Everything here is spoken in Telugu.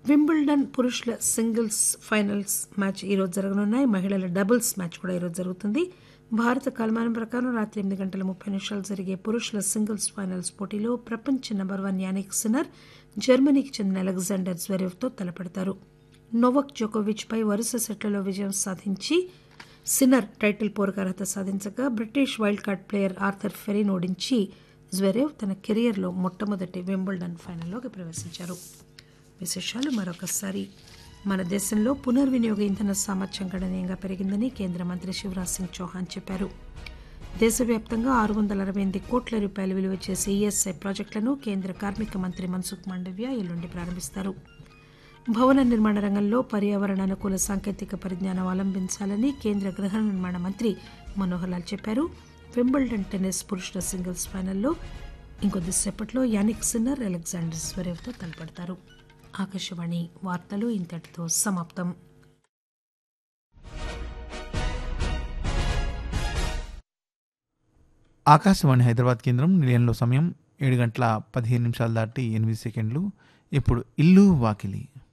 వింబుల్డన్ పురుషుల సింగిల్స్ ఫైనల్స్ మ్యాచ్ ఈరోజు జరగనున్నాయి మహిళల డబుల్స్ మ్యాచ్ కూడా ఈరోజు జరుగుతుంది భారత కాలమానం ప్రకారం రాత్రి ఎనిమిది గంటల ముప్పై నిమిషాలు జరిగే పురుషుల సింగిల్స్ ఫైనల్స్ పోటీలో ప్రపంచ నెంబర్ వన్ యానిక్ సిన్నర్ జర్మనీకి చెందిన అలెగ్జాండర్ జ్వెరేవ్తో తలపడతారు నోవక్ జోకోవిచ్ పై వరుస సెట్లలో విజయం సాధించి సిన్నర్ టైటిల్ పోరుకు అర్హత సాధించగా British wild card player Arthur Fery ఓడించి జ్వెరేవ్ తన కెరియర్లో మొట్టమొదటి వింబుల్డన్ ఫైనల్లోకి ప్రవేశించారు విశేషాలు మరొకసారి మన దేశంలో పునర్వినియోగ ఇంధన సామర్థ్యం గణనీయంగా పెరిగిందని కేంద్ర మంత్రి శివరాజ్ సింగ్ చౌహాన్ చెప్పారు దేశవ్యాప్తంగా ఆరు వందల అరవై ఎనిమిది కోట్ల రూపాయలు విలువ చేసే ఈఎస్ఐ ప్రాజెక్టులను కేంద్ర కార్మిక మంత్రి మన్సుఖ్ మాండవ్య ఎల్లుండి ప్రారంభిస్తారు భవన నిర్మాణ రంగంలో పర్యావరణ అనుకూల సాంకేతిక పరిజ్ఞానం అవలంబించాలని కేంద్ర గృహ నిర్మాణ మంత్రి మనోహర్ లాల్ చెప్పారు వింబుల్డన్ టెన్నిస్ పురుషుల సింగిల్స్ ఫైనల్లో ఇంకొద్దిసేపట్లో యానిక్ సిన్నర్ అలెగ్జాండర్ స్వరేవ్తో తలపడతారు ఆకాశవాణి వార్తలు ఇంతటితో సమాప్తం ఆకాశవాణి హైదరాబాద్ కేంద్రం నిలయంలో సమయం ఏడు గంటల పదిహేను నిమిషాలు దాటి ఎనిమిది సెకండ్లు ఇప్పుడు ఇల్లు వాకిలి